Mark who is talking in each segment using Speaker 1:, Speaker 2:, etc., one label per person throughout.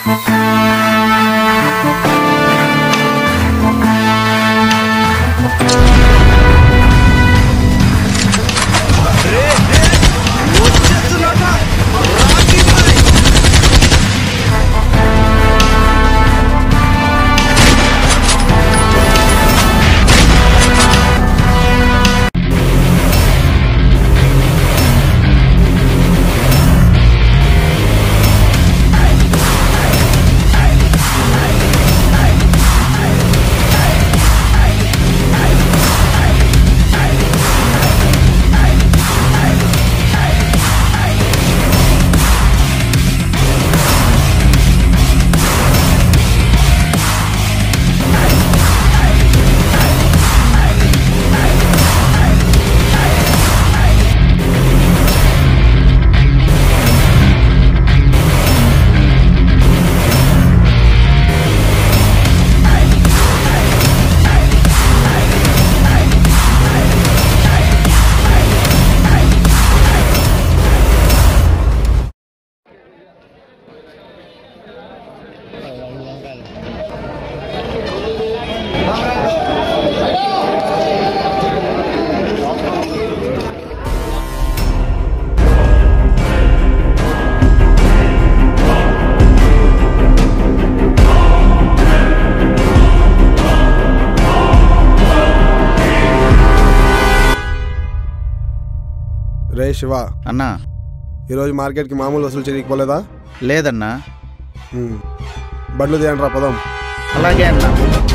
Speaker 1: రే శివ
Speaker 2: అన్నా
Speaker 1: ఈరోజు మార్కెట్కి మామూలు వసూలు చేయకపోలేదా
Speaker 2: లేదన్నా
Speaker 1: బండ్లు తీయండి రా పదం
Speaker 2: అలాగే అన్నా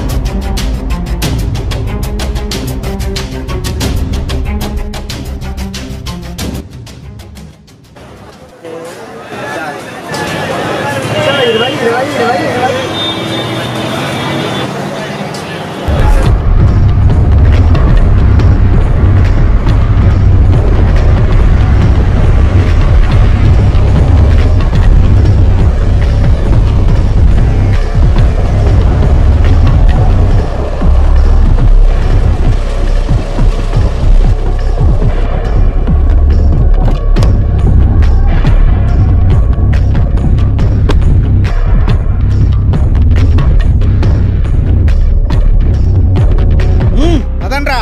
Speaker 2: అదనరా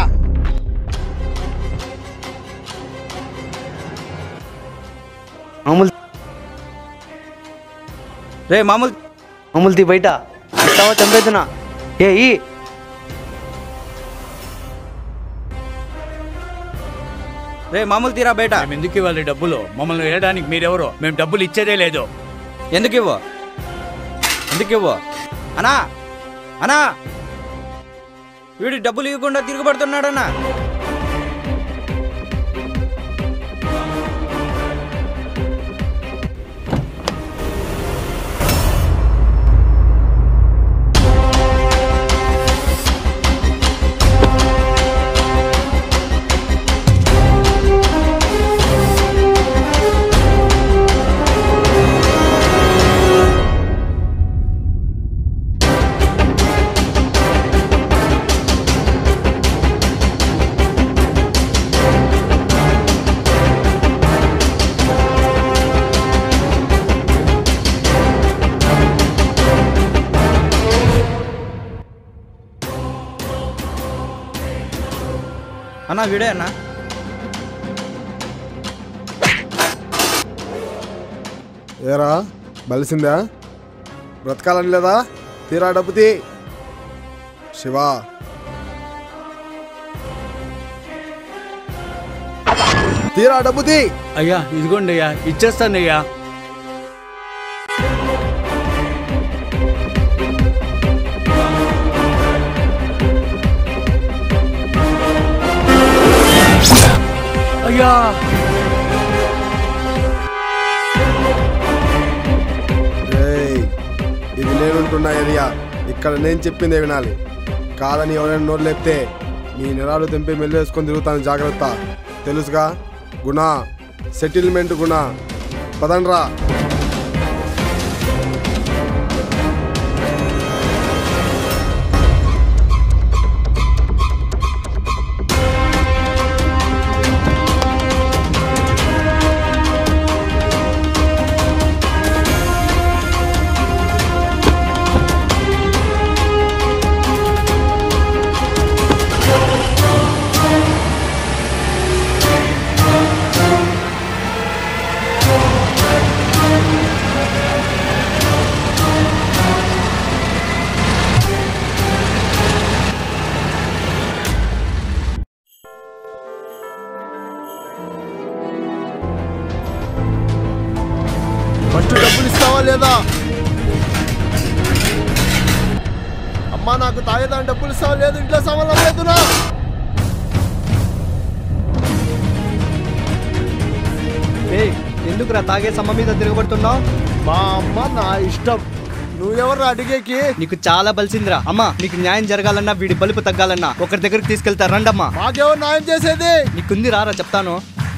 Speaker 3: మామూలు
Speaker 4: రే మామూలు
Speaker 3: మామూలు తీ బయట ఇస్తావా చంపేతున్నా ఏ ఈ
Speaker 4: రే మామూలు తీరా బయట
Speaker 5: మేము ఎందుకు ఇవ్వాలి డబ్బులు మమ్మల్ని వెళ్ళడానికి మీరెవరు మేము డబ్బులు ఇచ్చేదే లేదు
Speaker 4: ఎందుకు ఇవ్వు ఎందుకు ఇవ్వు అనా అనా వీడు డబ్బులు ఇవ్వకుండా తిరుగుబడుతున్నాడన్నా అన్నా వీడే అన్నా
Speaker 1: ఏరా బలిసిందా బ్రతకాలని లేదా తీరా డబ్బు తీ శివ తీరా డబ్బు తీ
Speaker 5: అయ్యా ఇదిగోండి అయ్యా ఇచ్చేస్తానయ్యా అయ్యా
Speaker 1: ఏయ్, ఇది నేనుంటున్న ఏరియా ఇక్కడ నేను చెప్పిందే వినాలి కాదని ఎవరైనా నోరు లేపితే మీ నిరాలు తెంపి మెల్లు వేసుకొని తిరుగుతాను జాగ్రత్త తెలుసుగా గుణ సెటిల్మెంట్ గుణ పదండ్రా ఫస్ట్ డబ్బులు ఇస్తావా లేదా అమ్మా నాకు తాగేదాని డబ్బులు ఇస్తావా లేదు ఇంట్లో సామాన్లు అమ్మలేదునా
Speaker 3: ఏయ్ ఎందుకురా తాగేసి అమ్మ మీద తిరగబడుతున్నావు
Speaker 1: మా అమ్మ నా ఇష్టం నువ్వెవరు అడిగేకి
Speaker 3: నీకు చాలా బలిసిందిరా అమ్మా నీకు న్యాయం జరగాలన్నా వీడి బలుపు తగ్గాలన్నా ఒకరి దగ్గరికి తీసుకెళ్తా రండమ్మా
Speaker 1: మాకెవరు న్యాయం చేసేది
Speaker 3: నీకుంది రారా చెప్తాను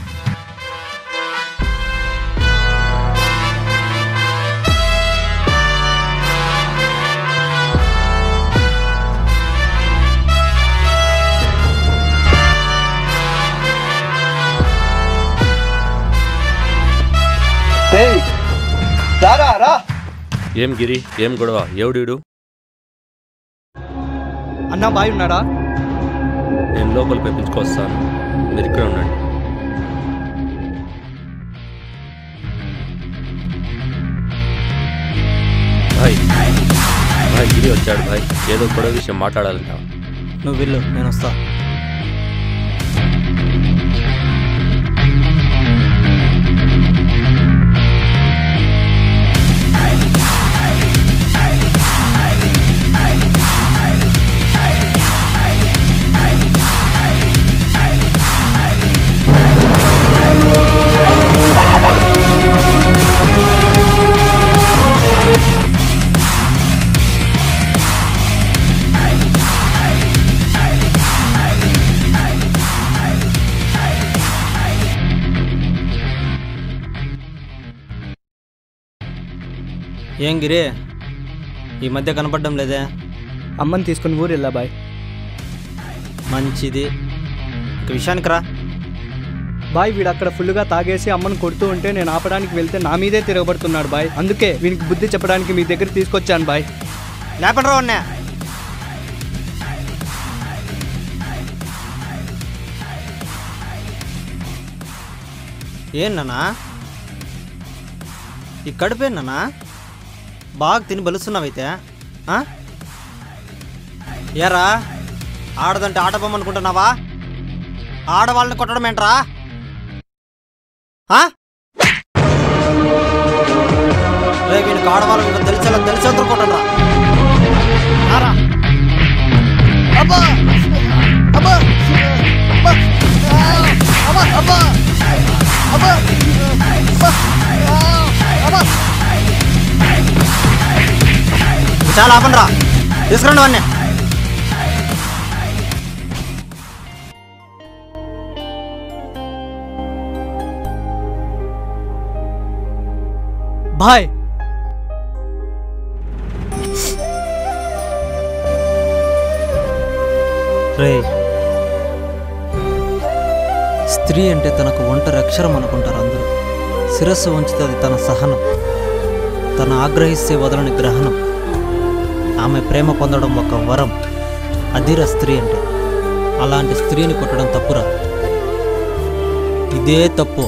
Speaker 3: రారా రా
Speaker 6: ఏం గిరి ఏం గొడవ ఎవడీడు
Speaker 3: అన్నా బాయ్ ఉన్నాడా
Speaker 6: నేను లోపల పెంచుకొస్తాను మీరు ఇక్కడ ఉండండి భాయ్ భాయ్ గిరి వచ్చాడు భాయ్ ఏదో గొడవ విషయం మాట్లాడాలంట
Speaker 4: నువ్వు వెళ్ళు నేను వస్తా ఏం గిరి ఈ మధ్య కనపడడం లేదే
Speaker 3: అమ్మని తీసుకుని ఊరు వెళ్ళా బాయ్
Speaker 4: మంచిది ఇక విషయానికి రా
Speaker 3: బాయ్ వీడు అక్కడ ఫుల్గా తాగేసి అమ్మని కొడుతూ ఉంటే నేను ఆపడానికి వెళ్తే నా మీదే తిరగబడుతున్నాడు బాయ్ అందుకే వీనికి బుద్ధి చెప్పడానికి మీ దగ్గర తీసుకొచ్చాను బాయ్
Speaker 4: లేపండి రా ఉన్నా ఏంటన్నా ఈ కడుపేనన్నా బాగా తిని బలుస్తున్నావైతే ఆ? ఏరా ఆడదంటే ఆట బొమ్మ అనుకుంటున్నావా ఆడవాళ్ళని కొట్టడం ఏంట్రా ఆ? రే వీనికి ఆడవాళ్ళని తెలిసేలా తెలిసేందుకు కొట్టండి రా చాలా ఆపండి రా తీసుకురండి వాడిని
Speaker 3: బాయ్
Speaker 4: రే స్త్రీ అంటే తనకు ఒంటరి అక్షరం అనుకుంటారు అందరూ శిరస్సు వంచితే అది తన సహనం తన ఆగ్రహిస్తే వదలని గ్రహణం ఆమె ప్రేమ పొందడం ఒక వరం అదిరా స్త్రీ అంటే అలాంటి స్త్రీని కొట్టడం తప్పురా ఇదే తప్పు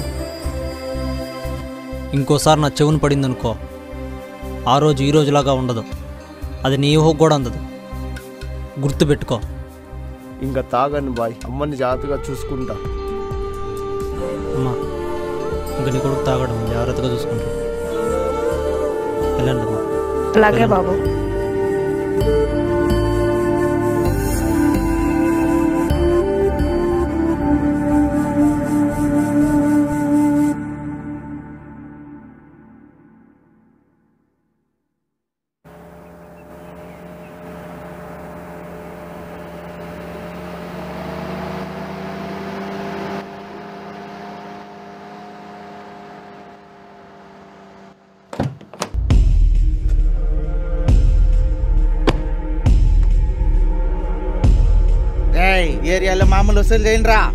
Speaker 4: ఇంకోసారి నా చెవును పడిందనుకో ఆ రోజు ఈ రోజులాగా ఉండదు అది నీ ఊహకు కూడా అందదు గుర్తుపెట్టుకో
Speaker 1: ఇంకా తాగండి బాయ్ అమ్మని జాగ్రత్తగా చూసుకుంటా
Speaker 4: అమ్మా ఇంకా నీ కొడుకు తాగడం జాగ్రత్తగా చూసుకుంటాడు వెళ్ళండి అమ్మా
Speaker 7: అలాగే బాబు
Speaker 2: ఏయ్ ఏరియాలో మామూలు వసూలు చేయండి రా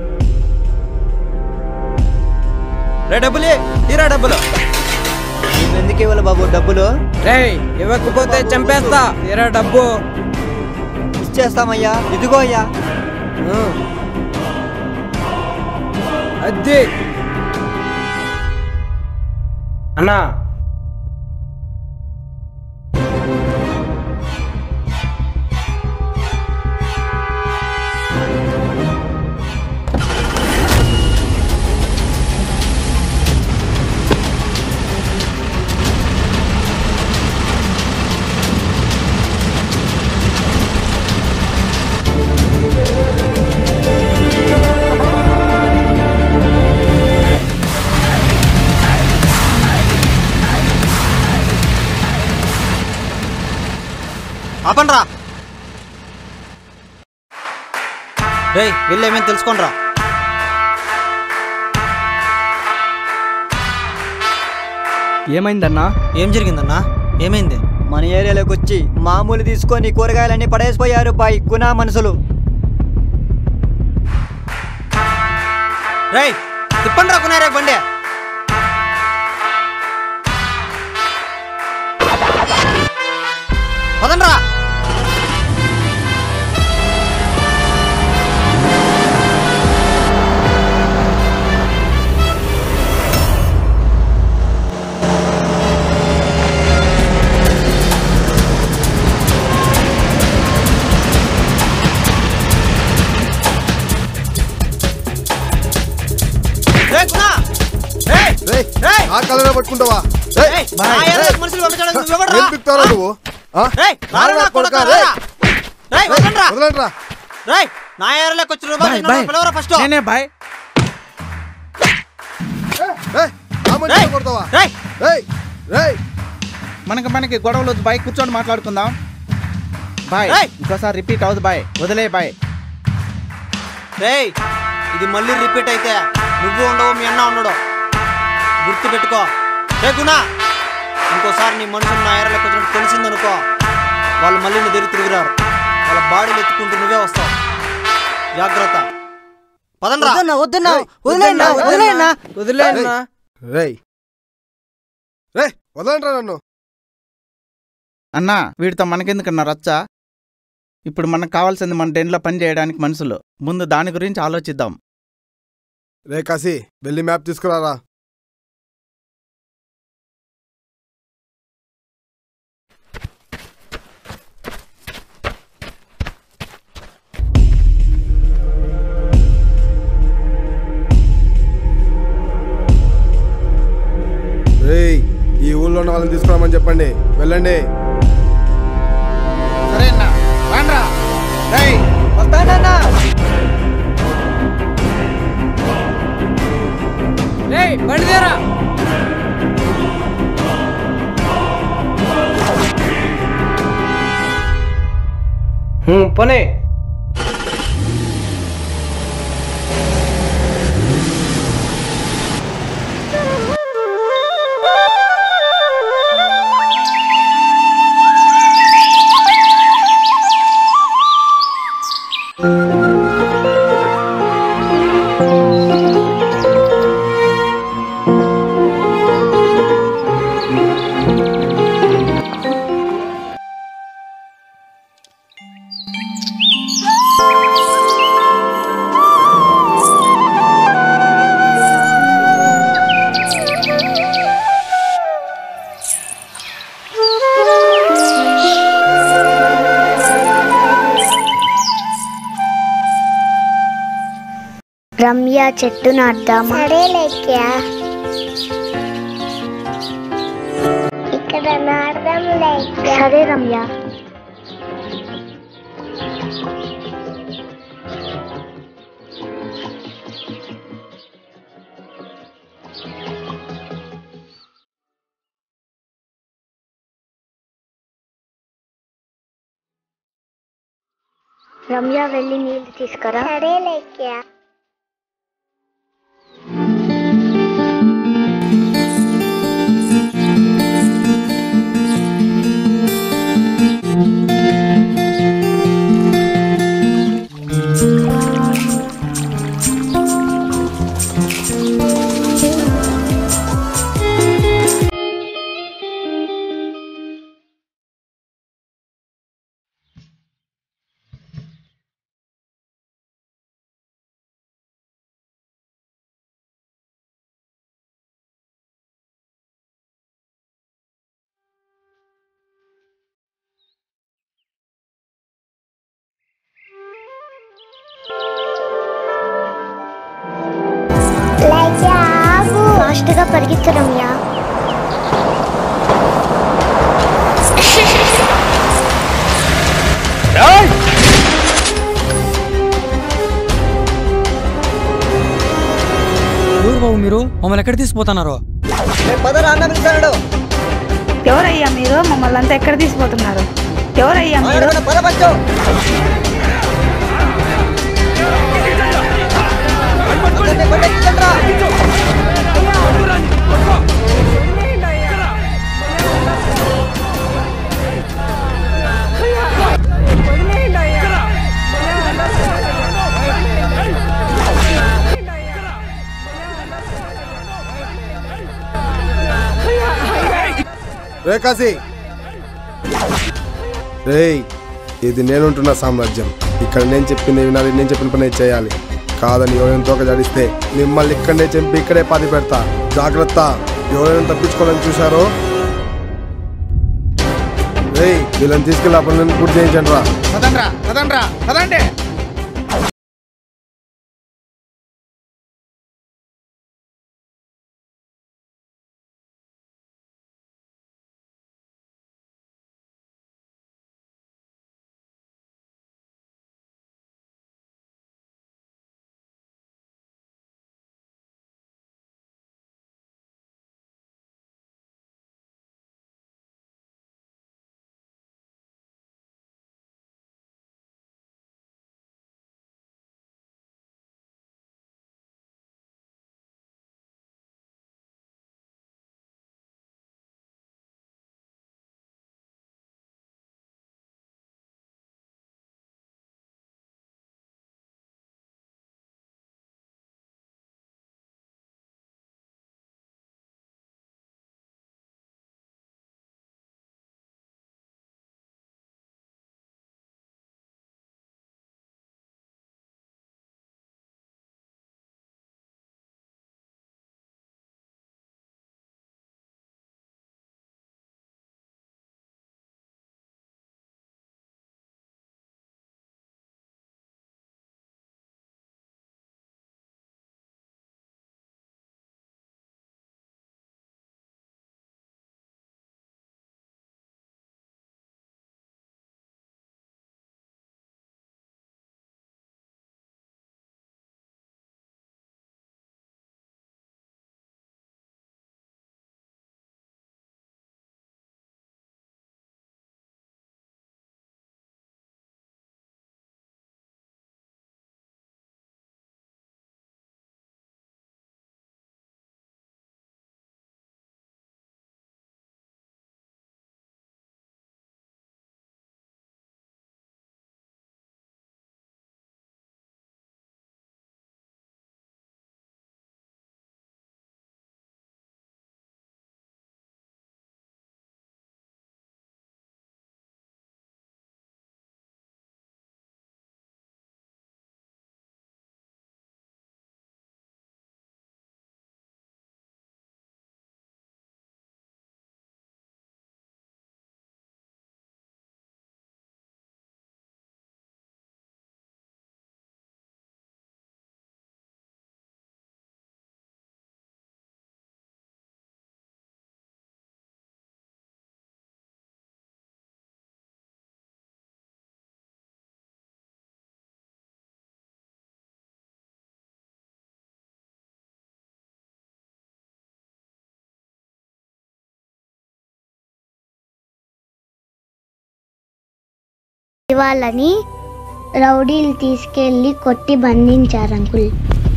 Speaker 4: రే డబ్బులు తీరా డబ్బులు
Speaker 3: ఎందుకు ఇవ్వాలి బాబు డబ్బులు
Speaker 8: రేయ్ ఇవ్వకపోతే చంపేస్తా తీరా డబ్బు
Speaker 3: ఇచ్చేస్తామయ్యా ఇదిగో అయ్యా
Speaker 8: ఆ. అద్ది అన్నా
Speaker 4: ఆపండ్రా రేయ్ వెళ్ళి ఏమేమి తెలుసుకోండిరా
Speaker 3: ఏమైందన్నా
Speaker 4: ఏం జరిగిందన్నా ఏమైంది
Speaker 8: మన ఏరియాలోకి వచ్చి మామూలు తీసుకొని కూరగాయలన్నీ పడేసిపోయారు బాయ్ గునా మనుషులు
Speaker 4: రేయ్ తిప్పండిరా కొనేరే బండి పదండ్రా రేయ్ గునా రేయ్
Speaker 1: రేయ్
Speaker 4: రేయ్!
Speaker 1: ఆ కలర్ పట్టుకుంటావా రేయ్,
Speaker 4: రేయ్ నా ఏరియాలోకి మనుషులు పంపించడం నువ్వెవడ్రా?
Speaker 1: ఏం పిక్తారా నువ్వు ఆ?
Speaker 4: రేయ్ రారా
Speaker 1: రారా
Speaker 4: కొడుకా,
Speaker 1: కొడుకా, రేయ్.
Speaker 4: రారా. రేయ్ వదలండ్రా
Speaker 1: వదలండ్రా
Speaker 4: రేయ్ నా ఏరియాలోకి వచ్చిన
Speaker 2: బాయ్, బాయ్.
Speaker 4: పిలవరా ఫస్ట్
Speaker 2: నేనే బాయ్
Speaker 1: రేయ్, ఆ మనిషిని
Speaker 4: రేయ్
Speaker 1: కొడతావా
Speaker 4: రేయ్
Speaker 1: రేయ్ రేయ్
Speaker 2: మనకి మనకి గొడవలు వద్దు బాయ్ కూర్చొని మాట్లాడుకుందాం బాయ్
Speaker 4: ఏయ్!
Speaker 2: ఇంకోసారి రిపీట్ అవుతుంది బాయ్ వదిలే బాయ్
Speaker 4: రేయ్ ఇది మళ్ళీ రిపీట్ అయితే నువ్వు ఉండవు మీ అన్న ఉండడు గుర్తు పెట్టుకో రే గుణ ఇంకోసారి నీ మనుషులు నా ఏరియాలోకి వచ్చినట్టు తెలిసిందనుకో వాళ్ళు మళ్ళీ నీ దగ్గర తిరుగురారు వాళ్ళ బాడీలు ఎత్తుకుంటూ నువ్వే వస్తావు జాగ్రత్త పదండ్రా
Speaker 8: వద్దన్నా వద్దన్నా
Speaker 1: రేయ్,
Speaker 8: వదిలేనా
Speaker 1: వదిలేనా?
Speaker 8: వదిలేనా వదిలేనా
Speaker 1: రేయ్ రేయ్ వదలండ్రా నన్ను
Speaker 2: అన్నా వీడితో మనకెందుకన్నా రచ్చ ఇప్పుడు మనకు కావాల్సింది మన డెన్లో పని చేయడానికి మనుషులు ముందు దాని గురించి ఆలోచిద్దాం
Speaker 1: రే కాసి వెళ్ళి మ్యాప్ తీసుకురారా రేయ్ ఈ ఊళ్ళో ఉన్న వాళ్ళని తీసుకురామని చెప్పండి వెళ్ళండి
Speaker 2: సరే అన్నా రాండ్రా రేయ్
Speaker 8: వస్తానన్నా రేయ్ బండి తీరా పోనీ
Speaker 7: రమ్య చెట్టు నాటుదామా సరే లెక్క్యా ఇక్కడ నాడదాం లెక్క సరే రమ్య రమ్య వెళ్ళి నీళ్లు తీసుకురా సరే లెక్క్యా ఆగు ఫాస్ట్గా పరిగెత్తు రమ్య
Speaker 9: ఎవరు బాబు మీరు మమ్మల్ని ఎక్కడ తీసుకుపోతున్నారు
Speaker 8: పదరా అన్న పిలుస్తాడు
Speaker 10: ఎవరయ్యా మీరు మమ్మల్ని అంతా ఎక్కడ తీసుకుపోతున్నారు ఎవరయ్యా మీరు
Speaker 1: రే కాశీ రేయ్ ఇది నేనుంటున్న సామ్రాజ్యం ఇక్కడ నేను చెప్పింది వినాలి నేను చెప్పిన పని చేయాలి కాదని ఎవరైనా తోక జాడిస్తే మిమ్మల్ని ఇక్కడనే చంపి ఇక్కడే పాతి పెడతా జాగ్రత్త ఎవరైనా తప్పించుకోవాలని చూశారో రేయ్ వీళ్ళని తీసుకెళ్ళి ఆ పనులను పూర్తి చేయించండి రా
Speaker 2: పదండ్రా పదండ్రా పదండి
Speaker 7: వాళ్ళని రౌడీలు తీసుకెళ్లి కొట్టి బంధించారు అంకుల్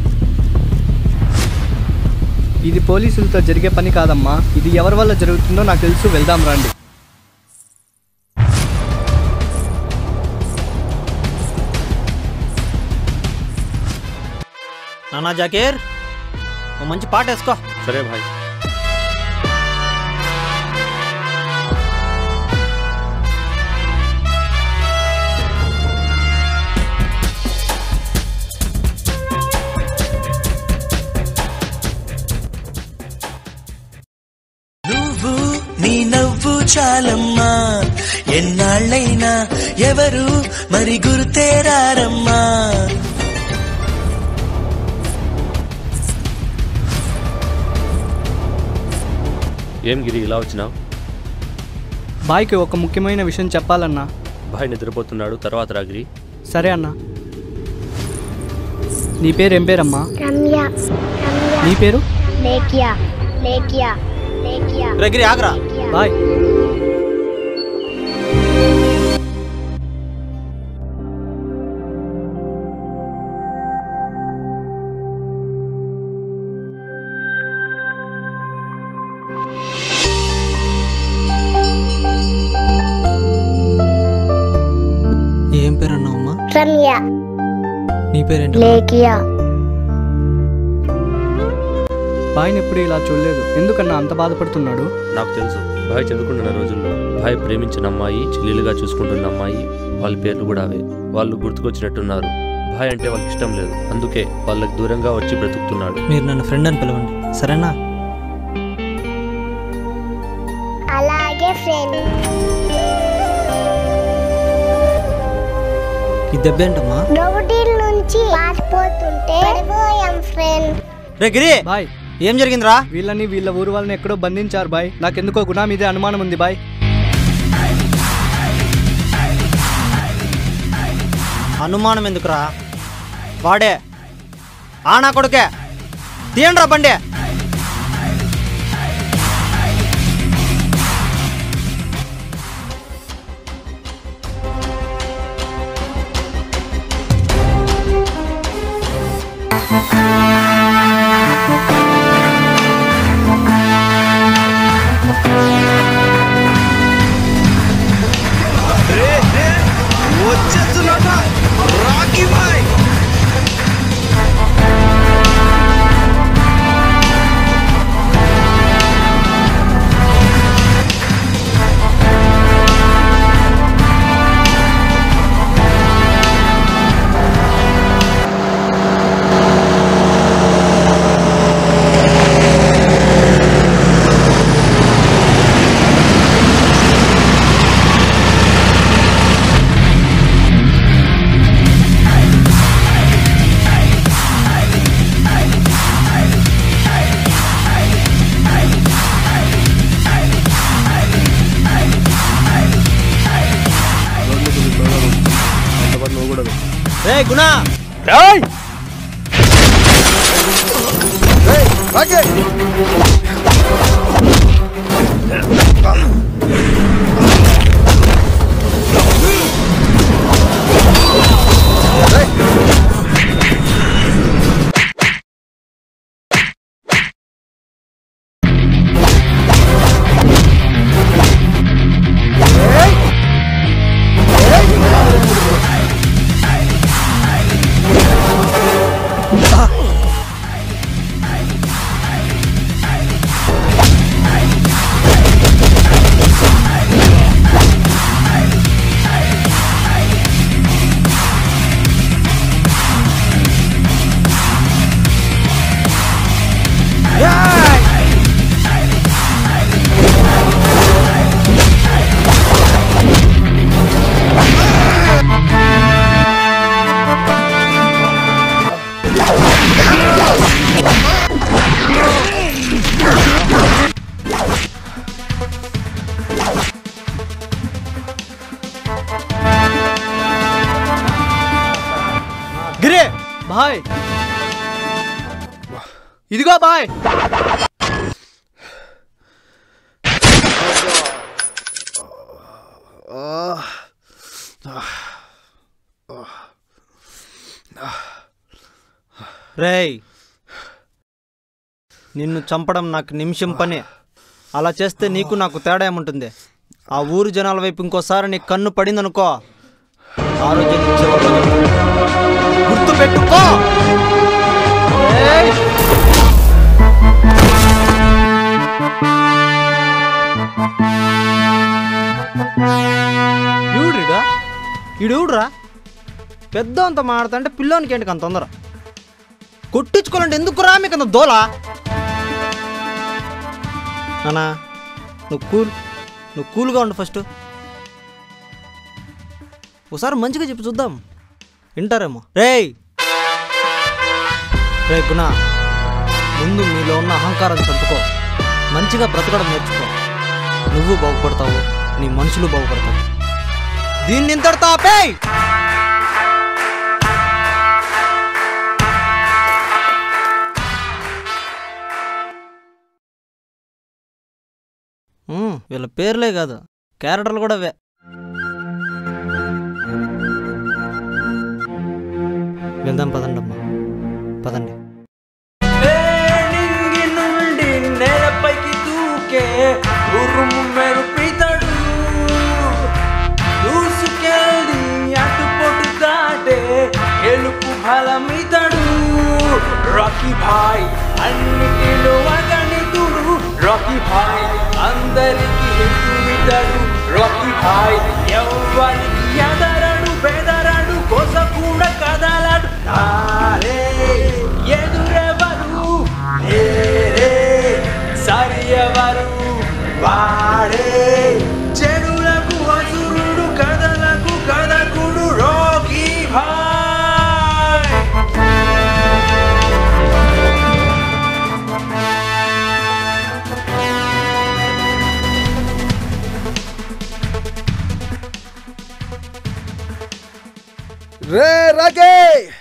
Speaker 3: ఇది పోలీసులతో జరిగే పని కాదమ్మా ఇది ఎవరి వల్ల జరుగుతుందో నాకు తెలుసు వెళ్దాం రండి
Speaker 4: నానా జాకీర్ ఓ మంచి పాట వేసుకో
Speaker 6: సరే భాయ్
Speaker 11: నువ్వు నీ నవ్వు చాలమ్మా ఎన్నాళ్ళైనా ఎవరు మరి గుర్తేరారమ్మా
Speaker 6: ఏం గిరి ఇలా వచ్చినావు
Speaker 3: బాయ్కి ఒక ముఖ్యమైన విషయం చెప్పాలన్నా
Speaker 6: భాయ్ నిద్రపోతున్నాడు తర్వాత రాగిరి
Speaker 3: సరే అన్నా నీ పేరు ఏం పేరమ్మా
Speaker 7: రమ్య
Speaker 3: నీ పేరు
Speaker 7: లేకియా లేకియా లేకియా
Speaker 4: రగిరి ఆగ్రా
Speaker 3: బాయ్
Speaker 7: రమ్య
Speaker 4: నీ పేరేంటి
Speaker 7: లేకియా
Speaker 3: బాయ్ని ఎప్పుడు ఇలా చూడలేదు ఎందుకన్నా అంత బాధపడుతున్నాడు
Speaker 6: నాకు తెలుసు భాయ్ చదువుకుంటున్న రోజుల్లో భాయ్ ప్రేమించిన అమ్మాయి చెల్లెలుగా చూసుకుంటున్న అమ్మాయి వాళ్ళ పేర్లు కూడా అవే వాళ్ళు గుర్తుకొచ్చినట్టున్నారు భాయ్ అంటే వాళ్ళకి ఇష్టం లేదు అందుకే వాళ్ళకి దూరంగా వచ్చి బ్రతుకుతున్నాడు
Speaker 4: మీరు నన్ను ఫ్రెండ్ అని పిలవండి సరేనా
Speaker 7: అలాగే ఫ్రెండ్
Speaker 4: ఈ దెబ్బ ఏంటమ్మా
Speaker 7: రౌడీల నుంచి పారిపోతుంటే పడిపోయాం ఫ్రెండ్
Speaker 8: రే గిరి
Speaker 3: బాయ్
Speaker 8: ఏం జరిగిందిరా
Speaker 3: వీళ్ళని వీళ్ళ ఊరు వాళ్ళని ఎక్కడో బంధించారు బాయ్ నాకెందుకో గుణా మీదే అనుమానం ఉంది బాయ్
Speaker 8: అనుమానం ఎందుకురా వాడే ఆనా కొడుకే తీయండిరా బండి
Speaker 1: అంతపాటు నువ్వు కూడా వెళ్ళు.
Speaker 8: రే గుణ
Speaker 1: ఏయ్, రాకే!
Speaker 3: గిరే బాయ్ ఇదిగో బాయ్
Speaker 8: రేయ్ నిన్ను చంపడం నాకు నిమిషం పనే అలా చేస్తే నీకు నాకు తేడా ఏముంటుంది ఆ ఊరు జనాల వైపు ఇంకోసారి నీ కన్ను పడిందనుకో ఆరోగ్యం గుర్తు పెట్టుకో ఏయ్! ఈడురా ఈడురా పెద్ద అంత మాడతంటే పిల్లోనికి ఏంటి అంత తొందర కొట్టించుకోవాలంటే ఎందుకు రా మీకు అంత దోల నానా నువ్వు కూల్ నువ్వు కూల్గా ఉండు ఫస్ట్ ఒకసారి మంచిగా చెప్పి చూద్దాం వింటారేమో రేయ్ రే గుణ ముందు మీలో ఉన్న అహంకారం చంపుకో మంచిగా బ్రతకడం నేర్చుకో నువ్వు బాగుపడతావు నీ మనుషులు బాగుపడతావు దీన్ని ఇంతటితో ఆపేయ్ ఉమ్, వీళ్ళ పేర్లే కాదు క్యారెక్టర్లు కూడా అవే వెళ్దాం పదండి అమ్మా పదండి
Speaker 11: నింగి నుండి నేలపైకి దూకే ఉరుము మెరుపితడు దూసుకెళ్ళి అటుపోటు దాటే అన్నిటిలో అగణితుడు రాకీ భాయ్ అందరికి ఎదుగుతాడు రాకీ భాయ్ ఎవ్వరికి ఎదరడు బెదరడు కొస కూడా కదలడు తారే ఎదురెవరు ఏరే సరి ఎవరు వాడే చెడులకు అసురుడు కథలకు కథకుడు రోగి భాయ్
Speaker 1: రే రాకే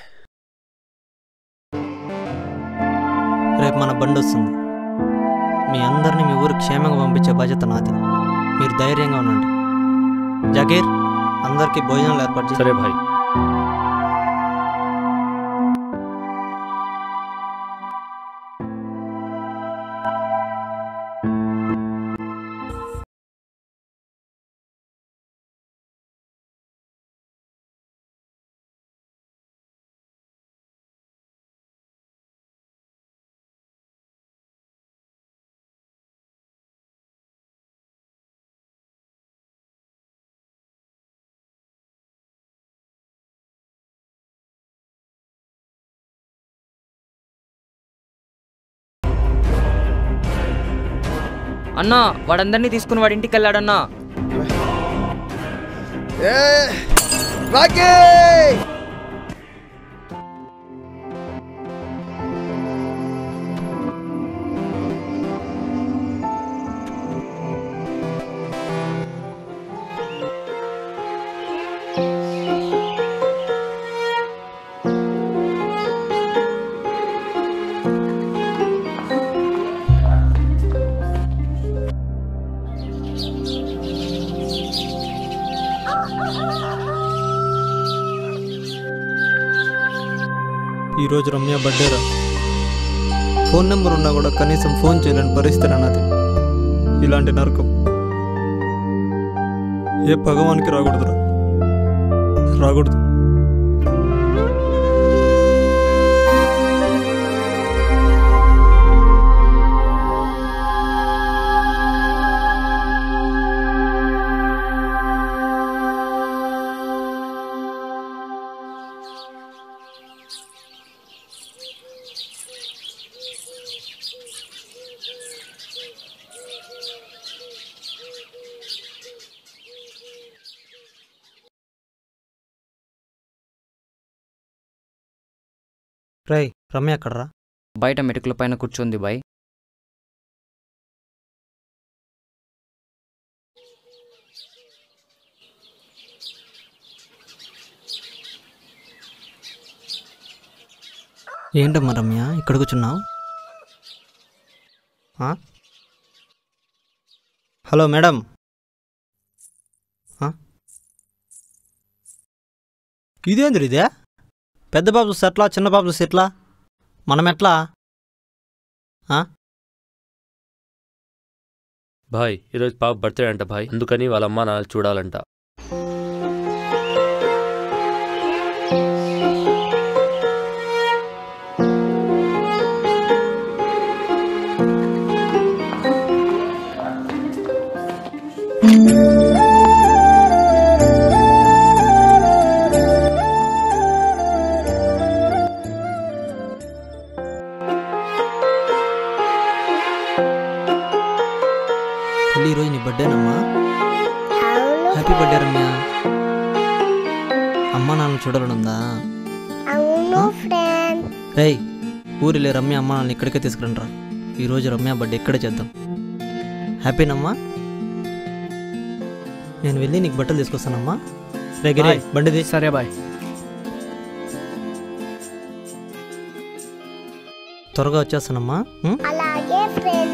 Speaker 4: రేపు మన బండి వస్తుంది మీ అందరినీ మీ ఊరు క్షేమంగా పంపించే బాధ్యత నాది మీరు ధైర్యంగా ఉండండి జగీర్ అందరికీ భోజనాలు ఏర్పాటు చేయి.
Speaker 6: సరే భాయ్
Speaker 10: అన్నా వాడందరినీ తీసుకుని వాడి ఇంటికి వెళ్ళాడన్నా
Speaker 1: ఏ రాకే
Speaker 4: ఈరోజు రమ్య బర్త్డేరా ఫోన్ నెంబర్ ఉన్నా కూడా కనీసం ఫోన్ చేయలేని పరిస్థితి అన్నది ఇలాంటి నరకం ఏ భగవానికి రాకూడదురా రాకూడదు రై రమ్య ఎక్కడరా
Speaker 10: బయట మెటుకుల పైన కూర్చుంది బాయ్
Speaker 4: ఏంటమ్మా రమ్య ఇక్కడ కూర్చున్నావు ఆ? హలో మేడం ఆ? ఇదేంద్ర ఇదే పెద్ద బాబు చూస్తే ఎట్లా చిన్న బాబు చూస్తే ఎట్లా మనం ఎట్లా ఆ?
Speaker 6: భాయ్ ఈరోజు పాప బర్త్డే అంట భాయ్ అందుకని వాళ్ళ అమ్మ నాన్న చూడాలంట
Speaker 4: తల్లి ఈరోజు నీ బర్త్డేనమ్మా
Speaker 7: అవును
Speaker 4: హ్యాపీ బర్త్డే రమ్య అమ్మ నాన్న చూడాలనుందా
Speaker 7: అవును ఫ్రెండ్
Speaker 4: రేయ్ ఊరిలే రమ్య అమ్మ నాన్న ఇక్కడికే తీసుకురండి రా ఈరోజు రమ్య బర్త్డే ఇక్కడే చేద్దాం హ్యాపీనమ్మా నేను వెళ్ళి నీకు బట్టలు తీసుకొస్తానమ్మా రే గిరి
Speaker 3: బాయ్.
Speaker 4: బండిది
Speaker 3: సరే బాయ్
Speaker 4: త్వరగా వచ్చేస్తానమ్మా ఉం?
Speaker 7: అలాగే ఫ్రెండ్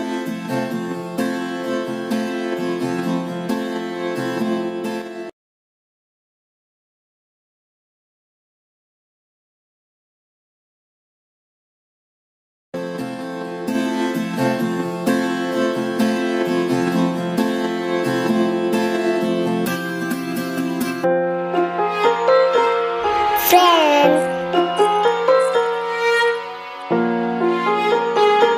Speaker 7: ఫ్రెండ్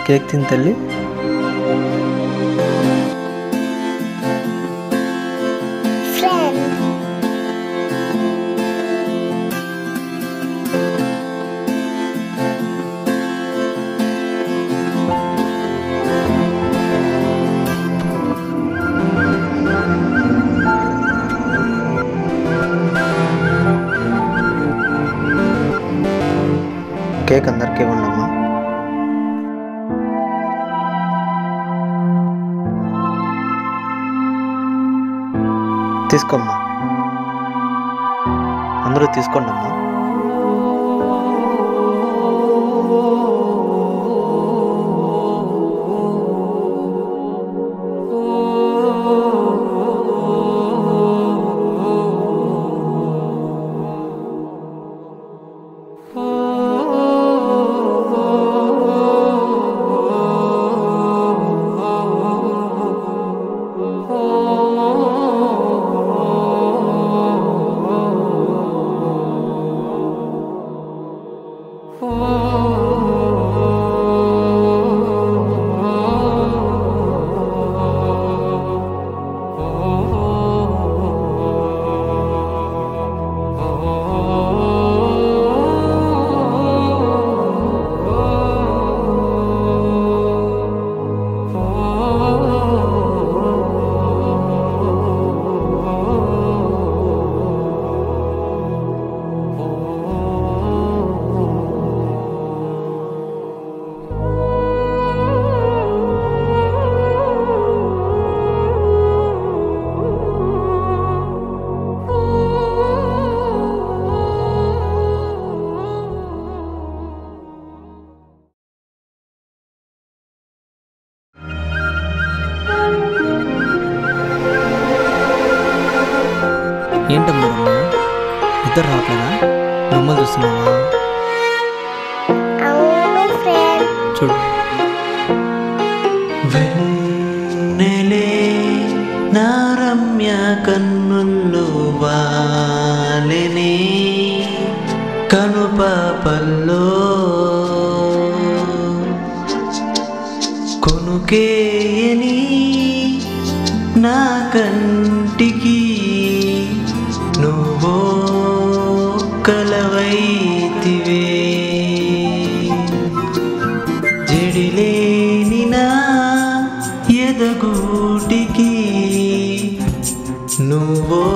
Speaker 8: కేక్ తిని తల్లి
Speaker 7: friend,
Speaker 8: కేక్ అందరికీ ఇవ్వండి అమ్మా తీసుకోమ్మా అందరూ తీసుకోండి అమ్మా ఏంటమ్మా రమ్య ఇద్దరు రావట్లేదా బొమ్మలు చూస్తున్నావా
Speaker 7: అవును friend,
Speaker 8: చూడు
Speaker 12: వెన్నెలే నా రమ్య కన్నుల్లో వాలెనే కనుపాపల్లో కొనుకేయని నా కంటికి నువ్వో కలవైతివే జడిలేని నా ఎదగూటికి నువ్వో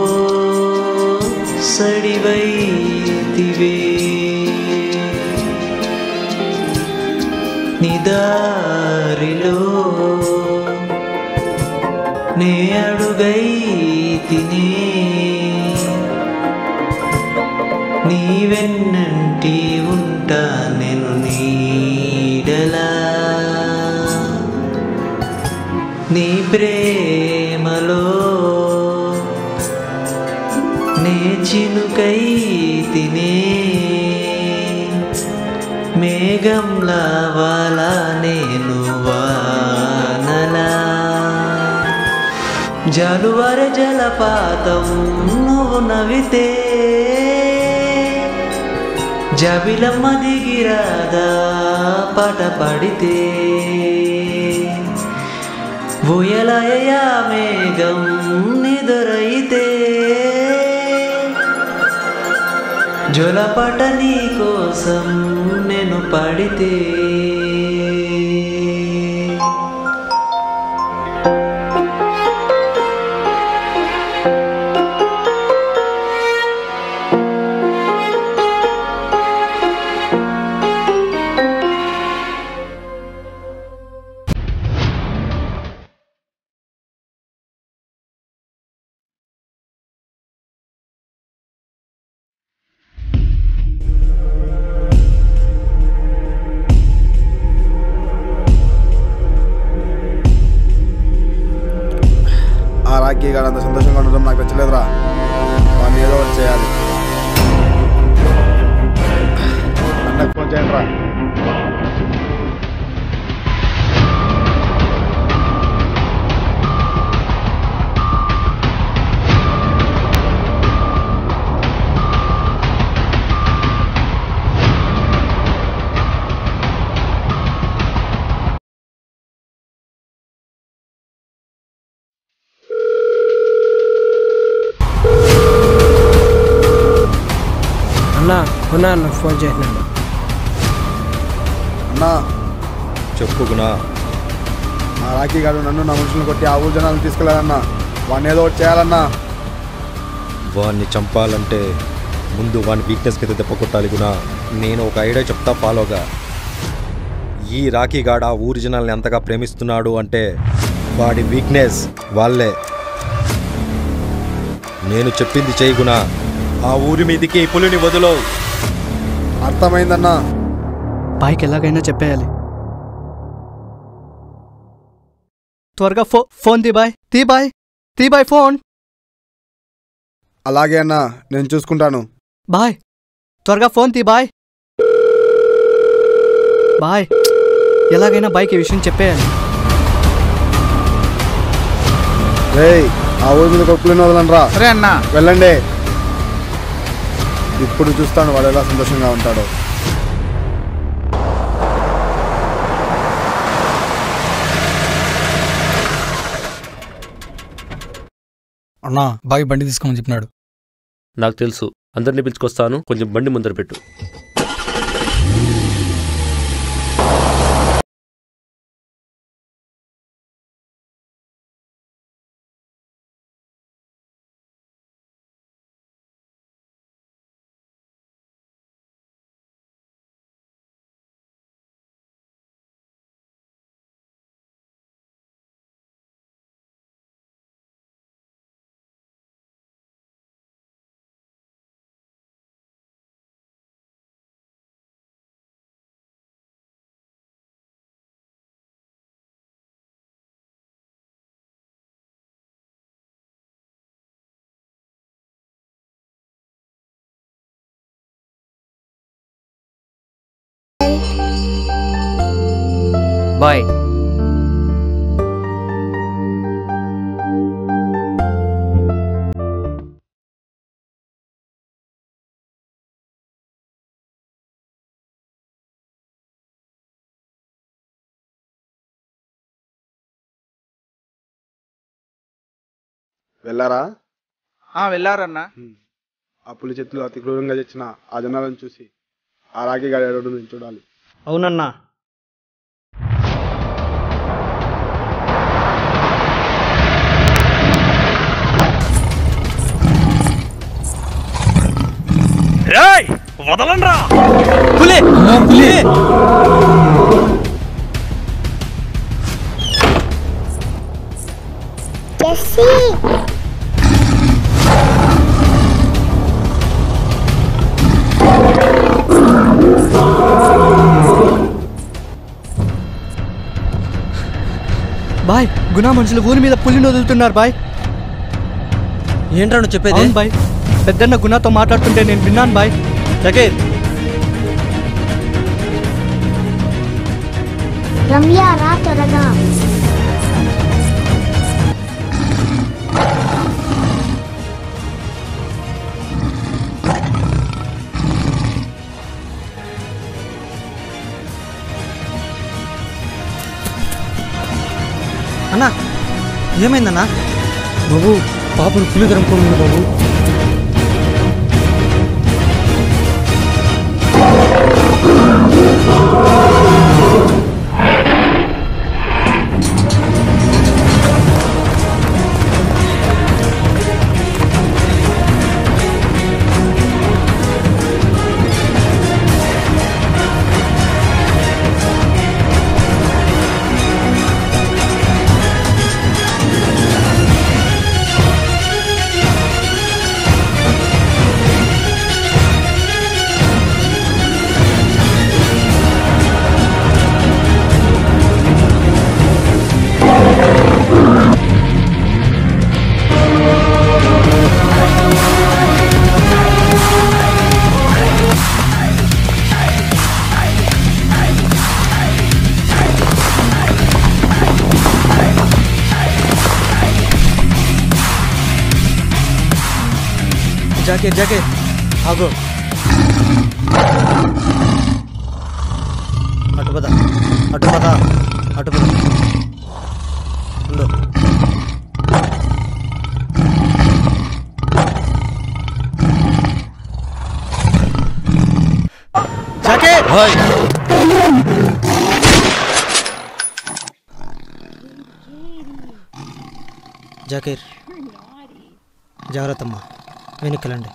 Speaker 12: సడివైతివే నిదారిలో నే అడుగై తినే నీ వెన్నంటి ఉంటా నేను నీడలా నీ ప్రేమలో నే చినుకై తినే మేఘంలా వాలా నేను వానలా జలువర జలపాతం నువ్వు నవ్వితే జబిలమ్మ దిగిరాదా పాట పడితే ఊయలయ మేఘం నిదురైతే జొలపట నీ కోసం నేను పడితే
Speaker 1: ఆ రాఖీ గారు అంత సంతోషంగా ఉండడం నాకు నచ్చలేదురా వాడిని ఏదో ఒకటి చేయాలి అన్నకు ఫోన్ చేయండి రా
Speaker 13: గుణ నాకు ఫోన్ చేసినాడు
Speaker 1: అన్నా
Speaker 14: చెప్పుకున్నా
Speaker 1: ఆ రాఖీ గారు నన్ను నా మనుషులను కొట్టి ఆ ఊరు జనాలను తీసుకెళ్ళాలన్నా వాడిని ఏదో ఒకటి చేయాలన్నా
Speaker 14: వాడిని చంపాలంటే ముందు వాని వీక్నెస్ కింద దెబ్బ కొట్టాలి గునా నేను ఒక ఐడియా చెప్తా ఫాలోగా ఈ రాఖీగాడ ఆ ఊరి జనాల్ని ఎంతగా ప్రేమిస్తున్నాడు అంటే వాడి వీక్నెస్ వాళ్ళే నేను చెప్పింది చేయి గునా ఆ ఊరి మీదికి ఈ పులిని వదులు
Speaker 1: అర్థమైందన్నా
Speaker 3: బాయ్కి ఎలాగైనా చెప్పేయాలి త్వరగా ఫో ఫోన్ తీ బాయ్ తీ బాయ్ తీ బాయ్ ఫోన్
Speaker 1: అలాగే అన్నా నేను చూసుకుంటాను
Speaker 3: బాయ్ త్వరగా ఫోన్ తీ బాయ్ బాయ్ ఎలాగైనా బాయ్కి ఈ విషయం చెప్పేయాలి
Speaker 1: రేయ్ ఆ ఊరి మీద కొప్పులను వదలండి రా
Speaker 2: సరే అన్నా
Speaker 1: వెళ్ళండి ఇప్పుడు చూస్తాను వాడు ఎలా సంతోషంగా ఉంటాడో
Speaker 9: అన్నా బావి బండి తీసుకోమని చెప్పినాడు
Speaker 6: నాకు తెలుసు అందరినీ పిలుచుకొస్తాను కొంచెం బండి ముందర పెట్టు
Speaker 10: బాయ్
Speaker 1: వెళ్ళారా
Speaker 2: ఆ, వెళ్ళారన్నా
Speaker 1: ఆ పులి చేతిలో అతి క్రూరంగా తెచ్చిన ఆ జనాలను చూసి ఆ రాఖీ గారి ఏడవడం నేను చూడాలి
Speaker 3: అవునన్నా
Speaker 5: రేయ్ వదలండ్రా
Speaker 3: పులి పులి
Speaker 7: జెస్సీ
Speaker 3: బాయ్ గునా మనుషులు ఊరి మీద పులిని వదులుతున్నారు బాయ్
Speaker 8: ఏంట్రా నువ్వు చెప్పేది
Speaker 3: అవును బాయ్ పెద్దన్న గుణాతో మాట్లాడుతుంటే నేను విన్నాను బాయ్
Speaker 8: జకీర్
Speaker 7: రమ్య రా త్వరగా
Speaker 8: అన్నా ఏమైందన్నా
Speaker 9: బాబు పాపను పులి ధరంకోండి బాబు
Speaker 8: జాకీర్ జాకీర్ ఆగు అటు పద అటు పద అటు పద ఉండు
Speaker 14: భాయ్
Speaker 8: జాకీర్ జాగ్రత్తమ్మా వెనుకలండి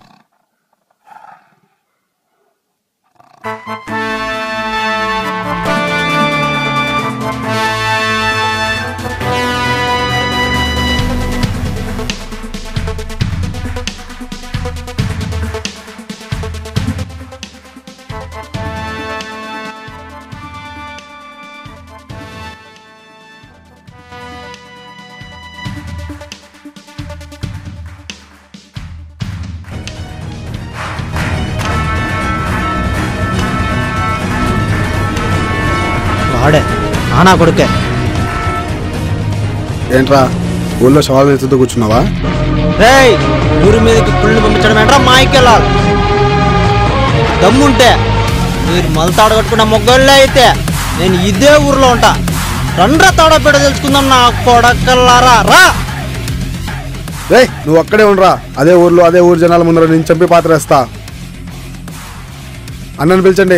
Speaker 8: వాడే ఆనా కొడుకే
Speaker 1: ఏంట్రా ఊళ్ళో శవాల నెత్తుతో కూర్చున్నావా
Speaker 8: రేయ్ ఊరి మీదకి పుల్లు పంపించడం ఏంట్రా మాయకెళ్ళాలి దమ్ముంటే మీరు మలతాడు కట్టుకున్న మొగ్గోళ్ళే అయితే నేను ఇదే ఊర్లో ఉంటా రండ్రా తాడపేట తెలుసుకుందాం నా కొడకల్లారా రా
Speaker 1: రే నువ్వు అక్కడే ఉండరా అదే ఊర్లో అదే ఊరు జనాల ముందర నేను చంపి పాత్రేస్తా అన్నని పిలిచండి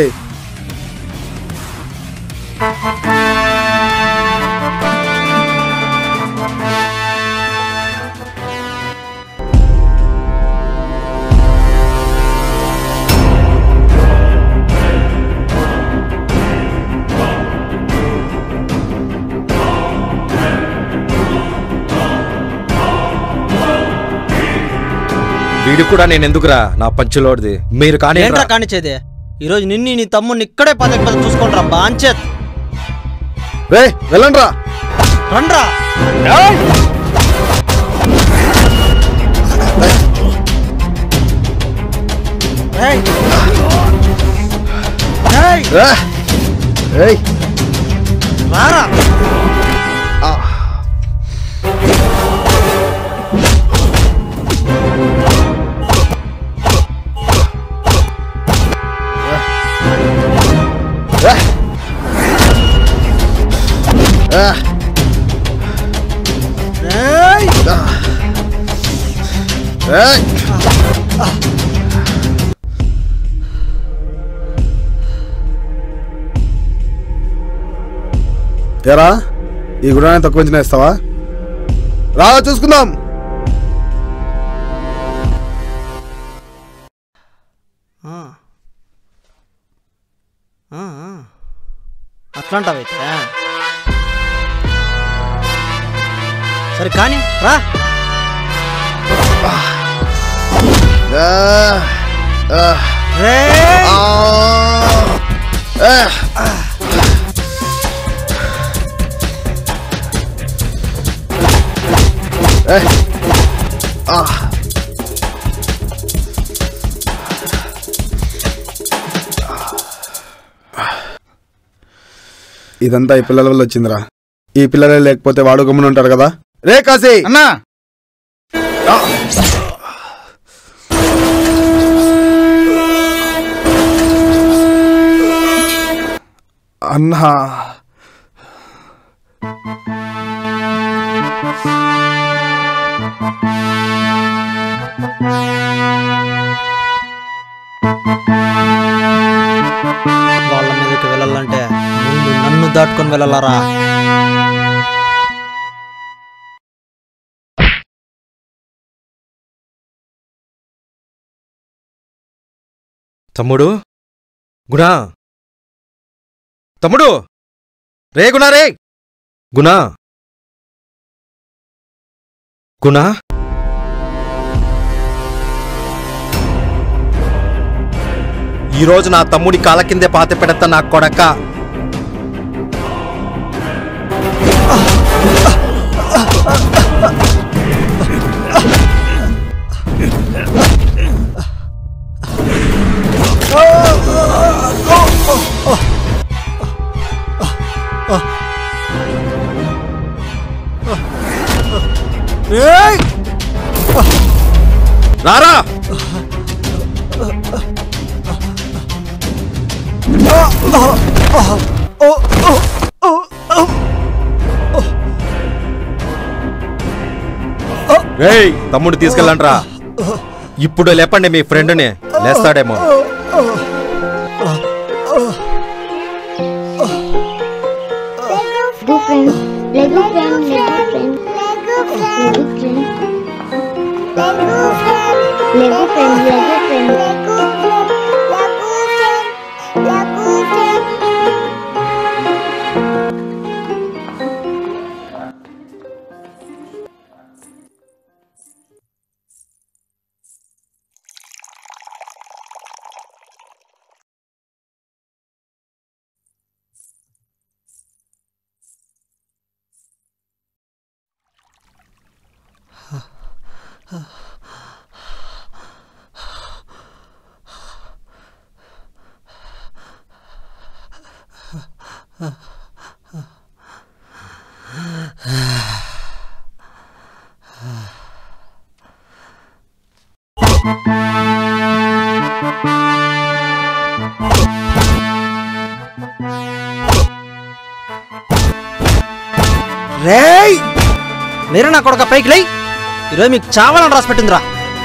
Speaker 14: వీడు కూడా నేను ఎందుకురా నా పంచులోడిది మీరు కానీ
Speaker 8: ఏంట్రా కానిచ్చేది ఈరోజు నిన్ను నీ తమ్ముడిని ఇక్కడే పదే పదే చూసుకుంటారా బాంచేత్
Speaker 1: రే వెళ్ళండి రా
Speaker 8: రండ్రా రేయ్. రేయ్.
Speaker 1: ఏయ్
Speaker 8: రారా రేయ్.
Speaker 1: ఏరా ఈ గుణాన్ని తక్కువ అంచనా ఇస్తావా రా చూసుకుందాం
Speaker 8: ఆ. ఆ, ఆ. అట్లాంటావైతే సరే కానీ రా రేయ్.
Speaker 1: ఇదంతా ఈ పిల్లల వల్ల వచ్చిందిరా ఈ పిల్లలే లేకపోతే వాడు గమ్మున ఉంటాడు కదా రే కాశీ
Speaker 2: అన్నా
Speaker 1: అన్నా
Speaker 8: వాళ్ళ మీదకి వెళ్ళాలంటే ముందు నన్ను దాటుకొని వెళ్ళాలరా
Speaker 14: తమ్ముడు గుణా తమ్ముడు రే గుణా రే గుణా గుణా ఈరోజు నా తమ్ముడి కాళ్ళ కిందే పాత పెడతా నా కొడక రారా రేయ్ తమ్ముడు తీసుకెళ్ళండి రా ఇప్పుడు లేపండి మీ ఫ్రెండ్ని లేస్తాడేమో
Speaker 8: Oh
Speaker 7: ఫ్రెండ్ లెగు ఫ్రెండ్ లెగు ఫ్రెండ్ లెగు ఫ్రెండ్ లెగు ఫ్రెండ్ లెగు ఫ్రెండ్
Speaker 8: రేయ్ మీరు నా కొడుక పైకి లై ఈరోజు మీకు చావాలని రాసి పెట్టిందిరా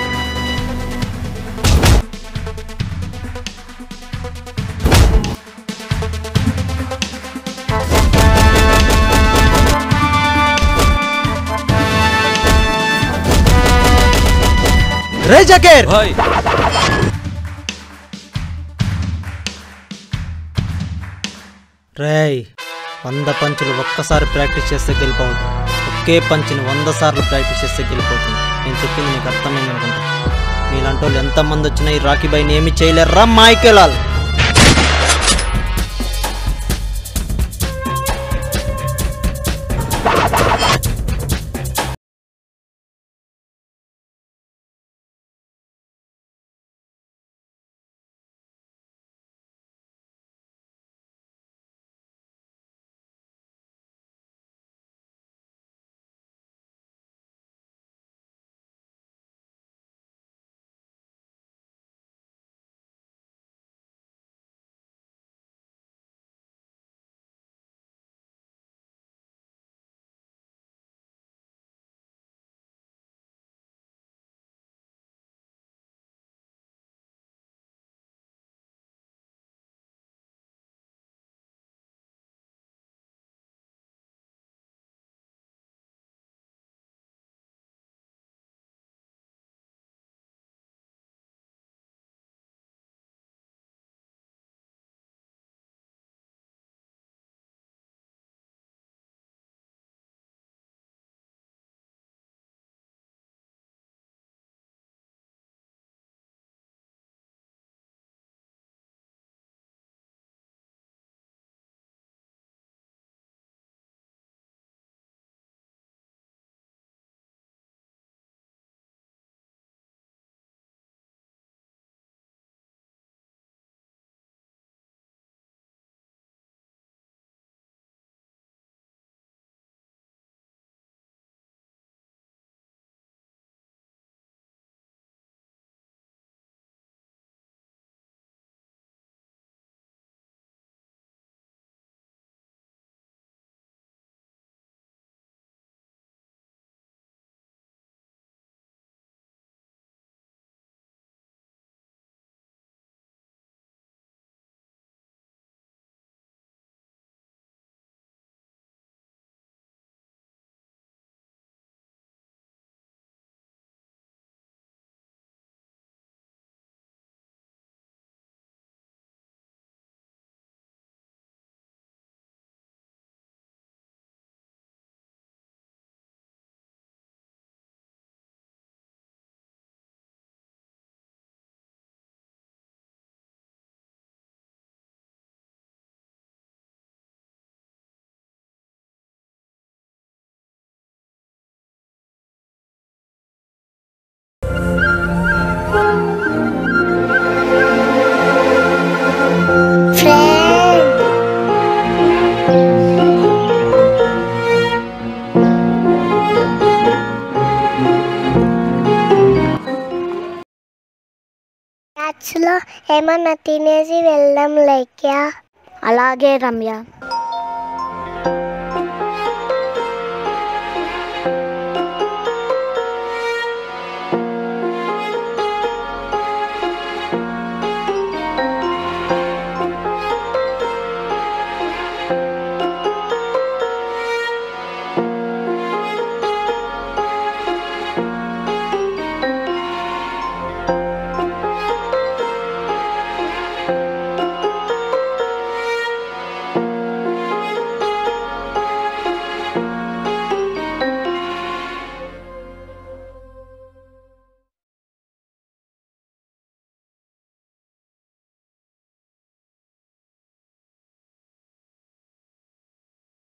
Speaker 8: రే జకీర్
Speaker 6: భాయ్
Speaker 8: రేయ్ వంద పంచులు ఒక్కసారి ప్రాక్టీస్ చేస్తే గెలిపోవద్దు ఒకే పంచుని వంద సార్లు ప్రాక్టీస్ చేస్తే గెలిపోతుంది నేను చెప్పింది నీకు అర్థమైంది అనుకుంటా మీలాంటి వాళ్ళు ఎంతమంది వచ్చినా ఈ రాకీ బాయ్ని ఏమి చేయలేరు మాయకెళ్ళాలి
Speaker 7: లో ఏమన్నా తినేసి వెళ్దాం లైక్యా అలాగే రమ్య